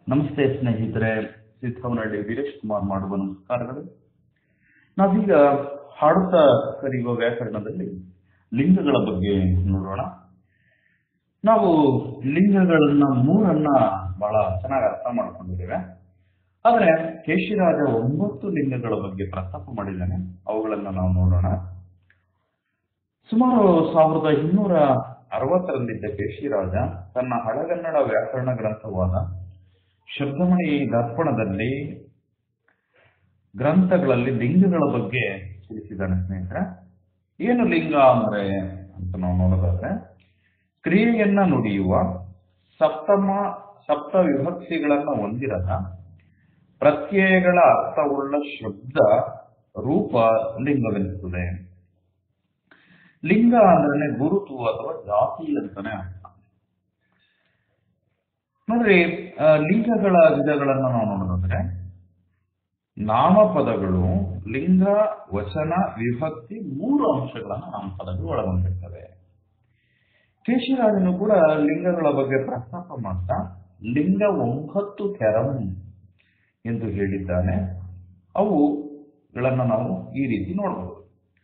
ನಮಸ್ತೆ ಸ್ನೇಹಿತರೆ ಸಿದ್ದವನಹಳ್ಳಿ ವೀರೇಶ್ ಕುಮಾರ್ ಮಾಡುವ ನಮಸ್ಕಾರಗಳು ನಾವೀಗ ಹಾಡುತ್ತಾ ಕರೆಯುವ ವ್ಯಾಕರಣದಲ್ಲಿ ಲಿಂಗಗಳ ಬಗ್ಗೆ ನೋಡೋಣ ನಾವು ಲಿಂಗಗಳನ್ನ ಮೂರನ್ನ ಬಹಳ ಚೆನ್ನಾಗಿ ಅರ್ಥ ಮಾಡ್ಕೊಂಡಿದ್ದೇವೆ ಆದ್ರೆ ಕೇಶಿರಾಜ ಒಂಬತ್ತು ಲಿಂಗಗಳ ಬಗ್ಗೆ ಪ್ರಸ್ತಾಪ ಮಾಡಿದ್ದಾನೆ ಅವುಗಳನ್ನ ನಾವು ನೋಡೋಣ ಸುಮಾರು ಸಾವಿರದ ಇನ್ನೂರ ಅರವತ್ತರಲ್ಲಿದ್ದ ಕೇಶಿರಾಜ ತನ್ನ ಹಳಗನ್ನಡ ವ್ಯಾಕರಣ ಗ್ರಂಥವಾದ ಶಬ್ದಮಣಿ ದರ್ಪಣದಲ್ಲಿ ಗ್ರಂಥಗಳಲ್ಲಿ ಲಿಂಗಗಳ ಬಗ್ಗೆ ತಿಳಿಸಿದ್ದಾನೆ ಸ್ನೇಹಿತರೆ ಏನು ಲಿಂಗ ಅಂದ್ರೆ ಅಂತ ನಾವು ನೋಡೋದಾದ್ರೆ ಕ್ರಿಯೆಯನ್ನ ನುಡಿಯುವ ಸಪ್ತಮ ಸಪ್ತ ವಿಭಕ್ತಿಗಳನ್ನ ಹೊಂದಿರದ ಪ್ರತ್ಯಯಗಳ ಅರ್ಥವುಳ್ಳ ಶಬ್ದ ರೂಪ ಲಿಂಗವೆನಿಸುತ್ತದೆ ಲಿಂಗ ಅಂದ್ರೆ ಗುರುತು ಅಥವಾ ಜಾತಿ ಅಂತಾನೆ ಅರ್ಥ ನೋಡ್ರಿ ಆ, ಲಿಂಗಗಳ ವಿಧಗಳನ್ನ ನಾವು ನೋಡೋದಾದ್ರೆ ನಾಮಪದಗಳು ಲಿಂಗ ವಚನ ವಿಭಕ್ತಿ ಮೂರು ಅಂಶಗಳನ್ನ ನಾಮಪದಗಳು ಒಳಗೊಂಡಿರ್ತವೆ ಕೇಶಿರಾಜನು ಕೂಡ ಲಿಂಗಗಳ ಬಗ್ಗೆ ಪ್ರಸ್ತಾಪ ಮಾಡ್ತಾ ಲಿಂಗ ಒಂಬತ್ತು ಕೆರಂ ಎಂದು ಹೇಳಿದ್ದಾನೆ ಅವುಗಳನ್ನ ನಾವು ಈ ರೀತಿ ನೋಡಬಹುದು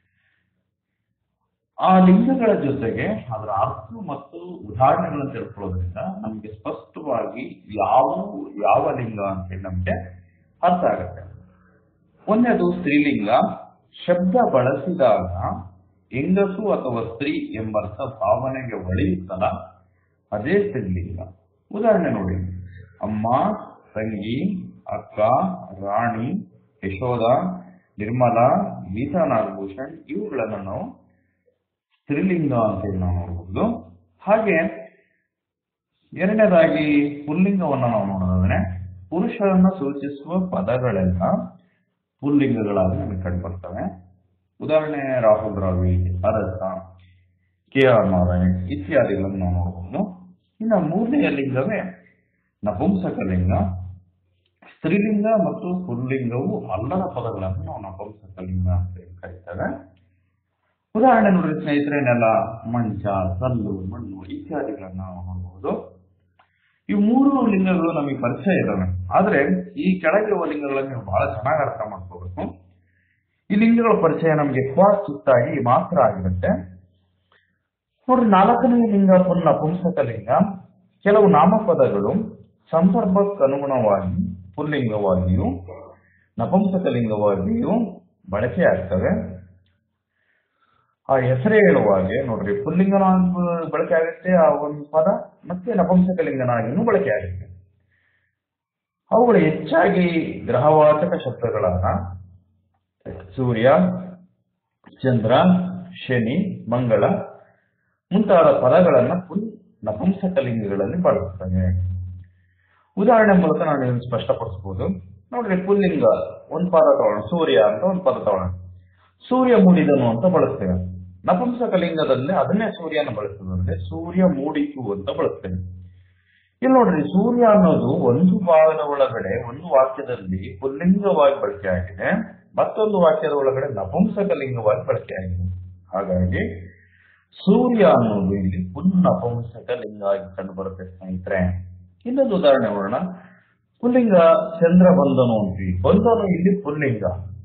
ಆ ಲಿಂಗಗಳ ಜೊತೆಗೆ ಅದರ ಅರ್ಥ ಮತ್ತು ಉದಾಹರಣೆಗಳನ್ನು ತಿಳ್ಕೊಳ್ಳೋದ್ರಿಂದ ನಮಗೆ ಸ್ಪಷ್ಟವಾಗಿ ಯಾವ ಯಾವ ಲಿಂಗ ಅಂತ ಹೇಳಿ ನಮಗೆ ಅರ್ಥ ಆಗುತ್ತೆ ಒಂದನೇದು ಸ್ತ್ರೀಲಿಂಗ ಶಬ್ದ ಬಳಸಿದಾಗ ಹೆಂಗಸು ಅಥವಾ ಸ್ತ್ರೀ ಎಂಬರ್ಥ ಭಾವನೆಗೆ ಒಳೆಯುತ್ತಲ್ಲ ಅದೇ ಸ್ತ್ರೀಲಿಂಗ ಉದಾಹರಣೆ ನೋಡಿ ಅಮ್ಮ ತಂಗಿ ಅಕ್ಕ ರಾಣಿ ಯಶೋಧ ನಿರ್ಮಲಾ ಗೀತಾ ನಾಗಭೂಷಣ್ ಇವುಗಳನ್ನು ನಾವು ಸ್ತ್ರೀಲಿಂಗ ಅಂತ ಹೇಳಿ ನಾವು ನೋಡಬಹುದು ಹಾಗೆ ಎರಡನೇದಾಗಿ ಪುಲ್ಲಿಂಗವನ್ನ ನಾವು ನೋಡೋದಾದ್ರೆ ಪುರುಷರನ್ನ ಸೂಚಿಸುವ ಪದಗಳೆಲ್ಲ ಪುಲ್ಲಿಂಗಗಳಾಗಿ ನಮಗೆ ಕಂಡು ಬರ್ತವೆ ಉದಾಹರಣೆ ರಾಹುಲ್ ದ್ರಾವಿಡ್ ಅರಸ ಕೆ ಆರ್ ನಾರಾಯಣ್ ಇತ್ಯಾದಿಗಳನ್ನು ನಾವು ನೋಡಬಹುದು ಇನ್ನು ಮೂರನೆಯ ಲಿಂಗವೇ ನಪುಂಸಕಲಿಂಗ ಸ್ತ್ರೀಲಿಂಗ ಮತ್ತು ಪುಲ್ಲಿಂಗವು ಅಲ್ಲದ ಪದಗಳನ್ನು ನಾವು ನಪುಂಸಕಲಿಂಗ ಅಂತ ಹೇಳಿ ಕರೀತೇವೆ ಉದಾಹರಣೆ ನೋಡ್ರಿ ಸ್ನೇಹಿತರೆ ನೆಲ ಮಂಚ ಕಲ್ಲು ಮಣ್ಣು ಇತ್ಯಾದಿಗಳನ್ನ ನಾವು ನೋಡಬಹುದು ಇವು ಮೂರು ಲಿಂಗಗಳು ನಮಗೆ ಪರಿಚಯ ಇದಾವೆ ಆದ್ರೆ ಈ ಕೆಳಗಿರುವ ಲಿಂಗಗಳನ್ನು ನೀವು ಬಹಳ ಚೆನ್ನಾಗಿ ಅರ್ಥ ಮಾಡ್ಕೋಬೇಕು ಈ ಲಿಂಗಗಳ ಪರಿಚಯ ನಮಗೆ ಚಿತ್ತಾಗಿ ಮಾತ್ರ ಆಗಿರುತ್ತೆ ನೋಡ್ರಿ ನಾಲ್ಕನೇ ಲಿಂಗ ಪುನ್ನ ನಪುಂಸಕ ಲಿಂಗ ಕೆಲವು ನಾಮಪದಗಳು ಸಂದರ್ಭಕ್ಕನುಗುಣವಾಗಿ ಪುಲ್ಲಿಂಗವಾಗಿಯೂ ನಪುಂಸಕ ಲಿಂಗವಾಗಿಯೂ ಬಳಕೆ ಆಗ್ತವೆ ಆ ಹೆಸರೇ ಹೇಳುವಾಗೆ ನೋಡ್ರಿ ಪುಲ್ಲಿಂಗನಾಗಿ ಬಳಕೆ ಆಗುತ್ತೆ ಆ ಒಂದು ಪದ ಮತ್ತೆ ನಪುಂಸಕಲಿಂಗನಾಗಿನೂ ಬಳಕೆ ಆಗುತ್ತೆ ಅವುಗಳು ಹೆಚ್ಚಾಗಿ ಗ್ರಹವಾಚಕ ಶಬ್ದಗಳಾದ ಸೂರ್ಯ ಚಂದ್ರ ಶನಿ ಮಂಗಳ ಮುಂತಾದ ಪದಗಳನ್ನ ಪುಲ್ ನಪುಂಸಕಲಿಂಗಗಳಲ್ಲಿ ಬಳಸ್ತವೆ ಉದಾಹರಣೆ ಮೂಲಕ ನಾನು ಇದನ್ನು ಸ್ಪಷ್ಟಪಡಿಸಬಹುದು ನೋಡ್ರಿ ಪುಲ್ಲಿಂಗ ಒಂದು ಪದ ತಗೊಳ್ಳೋಣ ಸೂರ್ಯ ಅಂತ ಒಂದು ಪದ ತಗೊಳ್ಳೋಣ ಸೂರ್ಯ ಮೂಡಿದನು ಅಂತ ಬಳಸ್ತೇವೆ ನಪುಂಸಕಲಿಂಗದಲ್ಲಿ ಅದನ್ನೇ ಸೂರ್ಯನ ಬಳಸೋದಂದ್ರೆ ಸೂರ್ಯ ಮೂಡಿತು ಅಂತ ಬಳಸ್ತೇವೆ ಇಲ್ಲಿ ನೋಡ್ರಿ ಸೂರ್ಯ ಅನ್ನೋದು ಒಂದು ಭಾಗದ ಒಳಗಡೆ ಒಂದು ವಾಕ್ಯದಲ್ಲಿ ಪುಲ್ಲಿಂಗವಾಗಿ ಬಳಕೆ ಆಗಿದೆ ಮತ್ತೊಂದು ವಾಕ್ಯದ ಒಳಗಡೆ ನಪುಂಸಕಲಿಂಗವಾಗಿ ಬಳಕೆ ಆಗಿದೆ ಹಾಗಾಗಿ ಸೂರ್ಯ ಅನ್ನೋದು ಇಲ್ಲಿ ಪುನ್ ನಪುಂಸಕ ಲಿಂಗ ಆಗಿ ಕಂಡು ಬರುತ್ತೆ ಸ್ನೇಹಿತರೆ ಇನ್ನೊಂದು ಉದಾಹರಣೆ ನೋಡೋಣ ಪುಲ್ಲಿಂಗ ಚಂದ್ರ ಬಂದನು ಅಂತೀವಿ ಬಂದನು ಇಲ್ಲಿ ಪುಲ್ಲಿಂಗ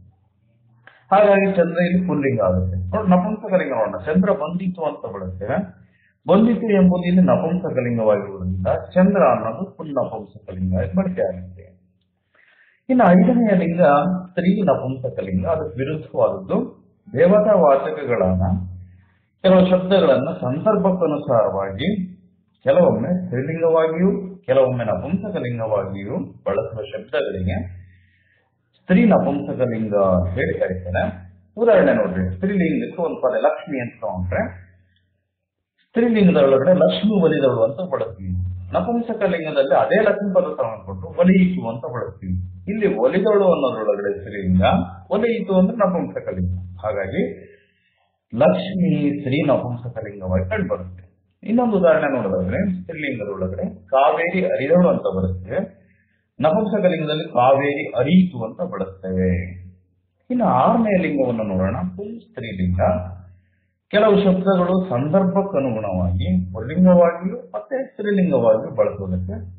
ಹಾಗಾಗಿ ಚಂದ್ರ ಇಲ್ಲಿ ಪುಲ್ಲಿಂಗ ಆಗುತ್ತೆ ನೋಡಿ ನಪುಂಸಕಲಿಂಗ ನೋಡೋಣ ಚಂದ್ರ ಬಂದಿತು ಅಂತ ಬಳಸ್ತೇವೆ ಬಂದಿತು ಎಂಬುದು ಇಲ್ಲಿ ನಪುಂಸಕಲಿಂಗವಾಗಿರುವುದರಿಂದ ಚಂದ್ರ ಅನ್ನೋದು ಪುನ್ ನಪುಂಸಕಲಿಂಗ ಆಗಿ ಬಳಕೆ ಆಗುತ್ತೆ ಇನ್ನು ಐದನೆಯ ಲಿಂಗ ಸ್ತ್ರೀ ನಪುಂಸಕಲಿಂಗ ಅದಕ್ಕೆ ವಿರುದ್ಧವಾದದ್ದು ದೇವತಾ ವಾಚಕಗಳಾದ ಕೆಲವು ಶಬ್ದಗಳನ್ನ ಸಂದರ್ಭಕ್ಕನುಸಾರವಾಗಿ ಕೆಲವೊಮ್ಮೆ ಸ್ತ್ರೀಲಿಂಗವಾಗಿಯೂ ಕೆಲವೊಮ್ಮೆ ನಪುಂಸಕಲಿಂಗವಾಗಿಯೂ ಬಳಸುವ ಶಬ್ದಗಳಿಗೆ ಸ್ತ್ರೀ ನಪುಂಸಕಲಿಂಗ ಅಂತ ಹೇಳಿ ಕರೀತಾರೆ ಉದಾಹರಣೆ ನೋಡ್ರಿ ಸ್ತ್ರೀಲಿಂಗಕ್ಕೆ ಒಂದು ಪದ ಲಕ್ಷ್ಮಿ ಅಂತ ತಗೊಂಡ್ರೆ ಸ್ತ್ರೀಲಿಂಗದ ಒಳಗಡೆ ಲಕ್ಷ್ಮಿ ಒಲಿದವಳು ಅಂತ ಬಳಸ್ತೀವಿ ನಪುಂಸಕಲಿಂಗದಲ್ಲಿ ಅದೇ ಲಕ್ಷ್ಮಿ ಪದ ತಗೊಂಡ್ಬಿಟ್ಟು ಒಲಿಯಿತು ಅಂತ ಬಳಸ್ತೀವಿ ಇಲ್ಲಿ ಒಲಿದವಳು ಅನ್ನೋದ್ರೊಳಗಡೆ ಸ್ತ್ರೀಲಿಂಗ ಒಲಿಯಿತು ಅಂದ್ರೆ ನಪುಂಸಕಲಿಂಗ ಹಾಗಾಗಿ ಲಕ್ಷ್ಮಿ ಸ್ತ್ರೀ ನಪುಂಸಕಲಿಂಗವಾಗಿ ಕಂಡು ಬರುತ್ತೆ ಇನ್ನೊಂದು ಉದಾಹರಣೆ ನೋಡೋದಾದ್ರೆ ಸ್ತ್ರೀಲಿಂಗದ ಒಳಗಡೆ ಕಾವೇರಿ ಅರಿದವಳು ಅಂತ ಬರುತ್ತೆ ನಪುಂಸಕಲಿಂಗದಲ್ಲಿ ಕಾವೇರಿ ಅರಿಯಿತು ಅಂತ ಬಳಸ್ತೇವೆ ಇನ್ನು ಆರನೆಯ ಲಿಂಗವನ್ನು ನೋಡೋಣ ಪುಂ ಸ್ತ್ರೀಲಿಂಗ ಕೆಲವು ಶಬ್ದಗಳು ಸಂದರ್ಭಕ್ಕನುಗುಣವಾಗಿ ಪುಲ್ಲಿಂಗವಾಗಿಯೂ ಮತ್ತೆ ಸ್ತ್ರೀಲಿಂಗವಾಗಿಯೂ ಬಳಸುವುದಕ್ಕೆ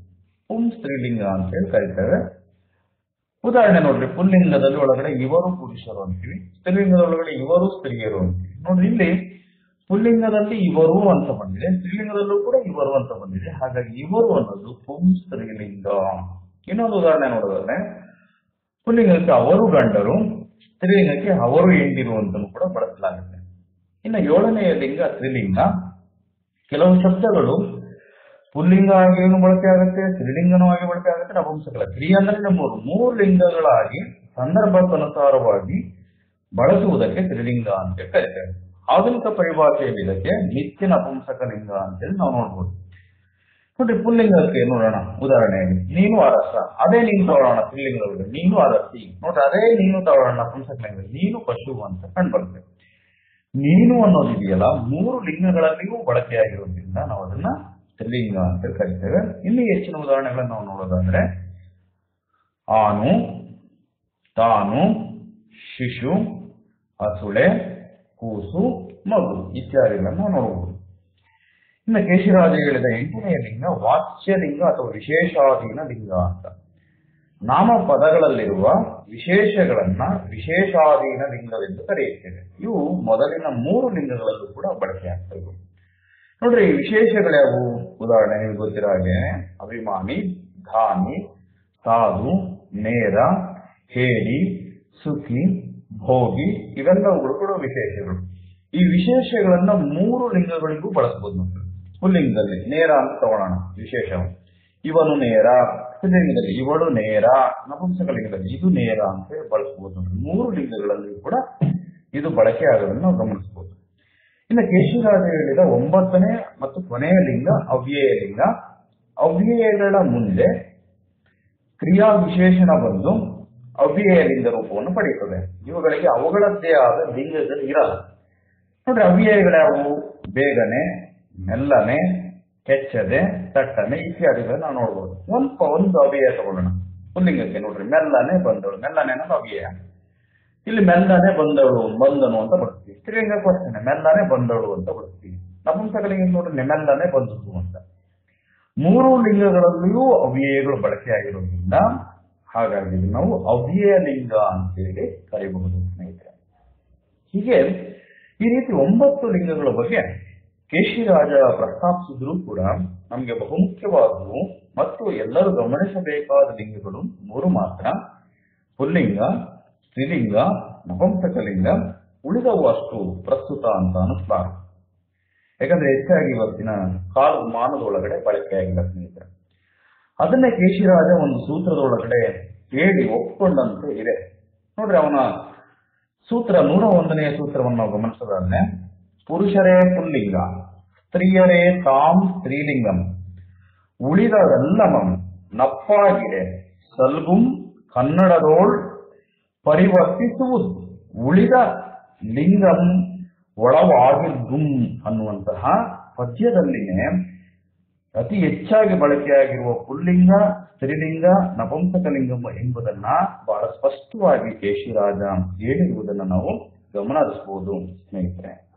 ಪುಂ ಸ್ತ್ರೀಲಿಂಗ ಅಂತ ಹೇಳಿ ಕರಿತೇವೆ ಉದಾಹರಣೆ ನೋಡ್ರಿ ಪುಲ್ಲಿಂಗದಲ್ಲಿ ಒಳಗಡೆ ಇವರು ಪುರುಷರು ಅಂತೀವಿ ಸ್ತ್ರೀಲಿಂಗದ ಒಳಗಡೆ ಇವರು ಸ್ತ್ರೀಯರು ಅಂತೀವಿ ನೋಡ್ರಿ ಇಲ್ಲಿ ಪುಲ್ಲಿಂಗದಲ್ಲಿ ಇವರು ಅಂತ ಬಂದಿದೆ ಸ್ತ್ರೀಲಿಂಗದಲ್ಲೂ ಕೂಡ ಇವರು ಅಂತ ಬಂದಿದೆ ಹಾಗಾಗಿ ಇವರು ಅನ್ನೋದು ಪುಂ ಸ್ತ್ರೀಲಿಂಗ ಇನ್ನೊಂದು ಉದಾಹರಣೆ ನೋಡೋದಾದ್ರೆ ಪುಲ್ಲಿಂಗಕ್ಕೆ ಅವರು ಗಂಡರು ಸ್ತ್ರೀಲಿಂಗಕ್ಕೆ ಅವರು ಹೆಂಡಿರು ಅಂತಲೂ ಕೂಡ ಬಳಸಲಾಗುತ್ತೆ ಇನ್ನು ಏಳನೆಯ ಲಿಂಗ ಸ್ತ್ರೀಲಿಂಗ ಕೆಲವು ಶಬ್ದಗಳು ಪುಲ್ಲಿಂಗ ಆಗಿಯೂ ಬಳಕೆ ಆಗುತ್ತೆ ಸ್ತ್ರೀಲಿಂಗನೂ ಆಗಿ ಬಳಕೆ ಆಗುತ್ತೆ ನಪುಂಸಕಲ ಸ್ತ್ರೀ ಅಂದ್ರೆ ಮೂರು ಮೂರು ಲಿಂಗಗಳಾಗಿ ಸಂದರ್ಭಕ್ಕನುಸಾರವಾಗಿ ಬಳಸುವುದಕ್ಕೆ ಸ್ತ್ರೀಲಿಂಗ ಅಂತ ಕರೀತೇವೆ ಆಧುನಿಕ ಪರಿಭಾಷೆಯಲ್ಲಿ ಇದಕ್ಕೆ ನಿತ್ಯ ನಪುಂಸಕ ಲಿಂಗ ಅಂತೇಳಿ ನಾವು ನೋಡ್ಬೋದು ನೋಡ್ರಿ ಪುಲ್ಲಿಂಗಕ್ಕೆ ನೋಡೋಣ ಉದಾಹರಣೆಯಾಗಿ ನೀನು ಅರಸ ಅದೇ ನೀನು ತಗೊಳ್ಳೋಣ ಸ್ತ್ರೀಲಿಂಗದೊಳಗೆ ನೀನು ಅರಸಿ ನೋಡ್ರಿ ಅದೇ ನೀನು ತಗೊಳ್ಳೋಣ ನಪುಂಸಕ ಲಿಂಗ ನೀನು ಪಶು ಅಂತ ಕಂಡುಬರುತ್ತೆ ನೀನು ಅನ್ನೋದಿದೆಯಲ್ಲ ಮೂರು ಲಿಂಗಗಳಲ್ಲಿಯೂ ಬಳಕೆಯಾಗಿರೋದ್ರಿಂದ ನಾವು ಅದನ್ನ ಸ್ತ್ರೀಲಿಂಗ ಅಂತ ಕರಿತೇವೆ ಇನ್ನು ಹೆಚ್ಚಿನ ಉದಾಹರಣೆಗಳನ್ನು ನಾವು ನೋಡೋದಾದ್ರೆ ಆನು ತಾನು ಶಿಶು ಹಸುಳೆ ಕೂಸು ಮಗು ಇತ್ಯಾದಿಗಳನ್ನು ನಾವು ನೋಡಬಹುದು ಇನ್ನು ಕೇಶಿರಾಜ ಹೇಳಿದ ಎಂಟನೆಯ ಲಿಂಗ ವಾಚ್ಯಲಿಂಗ ಅಥವಾ ವಿಶೇಷಾಧೀನ ಲಿಂಗ ಅಂತ ನಾಮ ಪದಗಳಲ್ಲಿರುವ ವಿಶೇಷಗಳನ್ನ ವಿಶೇಷಾಧೀನ ಲಿಂಗವೆಂದು ಕರೆಯುತ್ತೇವೆ ಇವು ಮೊದಲಿನ ಮೂರು ಲಿಂಗಗಳಲ್ಲೂ ಕೂಡ ಬಳಕೆ ಆಗ್ತವೆ ನೋಡ್ರಿ ಈ ವಿಶೇಷಗಳ್ಯಾವು ಉದಾಹರಣೆ ನಿಮ್ಗೆ ಗೊತ್ತಿರೋ ಹಾಗೆ ಅಭಿಮಾನಿ ಧಾನಿ ಸಾಧು ನೇರ ಹೇಳಿ ಸುಖಿ ಭೋಗಿ ಇವೆಲ್ಲವುಗಳು ಕೂಡ ವಿಶೇಷಗಳು ಈ ವಿಶೇಷಗಳನ್ನ ಮೂರು ಲಿಂಗಗಳಿಗೂ ಬಳಸಬಹುದು ಮಕ್ಕಳು ಪುಲ್ಲಿಂಗದಲ್ಲಿ ನೇರ ಅಂತ ತಗೊಳ್ಳೋಣ ವಿಶೇಷ ಇವನು ನೇರ ಸ್ತ್ರೀಲಿಂಗದಲ್ಲಿ ಇವಳು ನೇರ ನಪುಂಸಕಲಿಂಗದಲ್ಲಿ ಇದು ನೇರ ಅಂತ ಹೇಳಿ ಬಳಸಬಹುದು ಮೂರು ಲಿಂಗಗಳಲ್ಲಿ ಕೂಡ ಇದು ಬಳಕೆ ಆಗೋದನ್ನು ನಾವು ಗಮನಿಸಬಹುದು ಇನ್ನು ಕೇಶಿರಾಜ ಹೇಳಿದ ಒಂಬತ್ತನೇ ಮತ್ತು ಕೊನೆಯ ಲಿಂಗ ಅವ್ಯಯ ಲಿಂಗ ಅವ್ಯಯಗಳ ಮುಂದೆ ಕ್ರಿಯಾ ವಿಶೇಷಣ ಬಂದು ಅವ್ಯಯ ಲಿಂಗ ರೂಪವನ್ನು ಪಡೆಯುತ್ತದೆ ಇವುಗಳಿಗೆ ಅವುಗಳದ್ದೇ ಆದ ಲಿಂಗಗಳು ಇರಲ್ಲ ನೋಡ್ರಿ ಅವ್ಯಯಗಳ್ಯಾವು ಬೇಗನೆ ಮೆಲ್ಲನೆ ಕೆಚ್ಚದೆ ತಟ್ಟನೆ ಇತ್ಯಾದಿಗಳನ್ನ ನಾವು ನೋಡ್ಬೋದು ಒಂದು ಪ- ಒಂದು ಅವ್ಯಯ ತಗೊಳ್ಳೋಣ ಪುಲ್ಲಿಂಗಕ್ಕೆ ನೋಡ್ರಿ ಮೆಲ್ಲನೆ ಬಂದಳು ಮೆಲ್ಲನೆ ಅನ್ನೋದು ಅವ್ಯಯ ಇಲ್ಲಿ ಮೆಲ್ಲನೆ ಬಂದಳು ಬಂದನು ಅಂತ ಬರ್ತೀವಿ ಸ್ತ್ರೀಲಿಂಗಕ್ಕೂ ಅಷ್ಟೇ ಮೆಲ್ಲನೆ ಬಂದಳು ಅಂತ ಬರ್ತೀವಿ ನಪುಂಸಕಲಿಂಗ ನೋಡ್ರಿ ಮೆಲ್ಲನೆ ಬಂದದ್ದು ಅಂತ ಮೂರು ಲಿಂಗಗಳಲ್ಲಿಯೂ ಅವ್ಯಯಗಳು ಬಳಕೆಯಾಗಿರೋದ್ರಿಂದ ಹಾಗಾಗಿ ಇದನ್ನ ನಾವು ಅವ್ಯಯ ಲಿಂಗ ಅಂತೇಳಿ ಕರೆಯಬಹುದು ಸ್ನೇಹಿತರೆ ಹೀಗೆ ಈ ರೀತಿ ಒಂಬತ್ತು ಲಿಂಗಗಳ ಬಗ್ಗೆ ಕೇಶಿರಾಜ ಪ್ರಸ್ತಾಪಿಸಿದ್ರು ಕೂಡ ನಮಗೆ ಬಹುಮುಖ್ಯವಾದವು ಮತ್ತು ಎಲ್ಲರೂ ಗಮನಿಸಬೇಕಾದ ಲಿಂಗಗಳು ಮೂರು ಮಾತ್ರ ಪುಲ್ಲಿಂಗ ಸ್ತ್ರೀಲಿಂಗ ನಪುಂಸಕಲಿಂಗ ಉಳಿದವು ಅಷ್ಟು ಪ್ರಸ್ತುತ ಅಂತ ಅನಿಸ್ಲಾರ ಯಾಕಂದ್ರೆ ಹೆಚ್ಚಾಗಿ ಇವತ್ತಿನ ಕಾಲಮಾನದ ಒಳಗಡೆ ಬಳಕೆಯಾಗಿಲ್ಲ ಸ್ನೇಹಿತರೆ ಅದನ್ನೇ ಕೇಶಿರಾಜ ಒಂದು ಸೂತ್ರದ ಹೇಳಿ ಒಪ್ಕೊಂಡಂತೆ ಇದೆ ನೋಡ್ರಿ ಅವನ ಸೂತ್ರ ನೂರ ಒಂದನೆಯ ಸೂತ್ರವನ್ನು ನಾವು ಗಮನಿಸೋದಾದ್ರೆ ಪುರುಷರೇ ಪುಲ್ಲಿಂಗ ಸ್ತ್ರೀಯರೇ ತಾಂ ಸ್ತ್ರೀಲಿಂಗಂ ಉಳಿದವೆಲ್ಲಮಂ ನಪ್ಪಾಗಿದೆ ಸಲ್ಗುಂ ಕನ್ನಡದೋಳ್ ಪರಿವರ್ತಿಸುವುದು ಉಳಿದ ಲಿಂಗಂ ಒಳವಾಗಿದ್ದುಂ ಅನ್ನುವಂತಹ ಪದ್ಯದಲ್ಲಿನೇ ಅತಿ ಹೆಚ್ಚಾಗಿ ಬಳಕೆಯಾಗಿರುವ ಪುಲ್ಲಿಂಗ ಸ್ತ್ರೀಲಿಂಗ ನಪುಂಸಕಲಿಂಗಂ ಎಂಬುದನ್ನ ಬಹಳ ಸ್ಪಷ್ಟವಾಗಿ ಕೇಶಿರಾಜ ಹೇಳಿರುವುದನ್ನು ನಾವು ಗಮನ ಹರಿಸಬಹುದು ಸ್ನೇಹಿತರೆ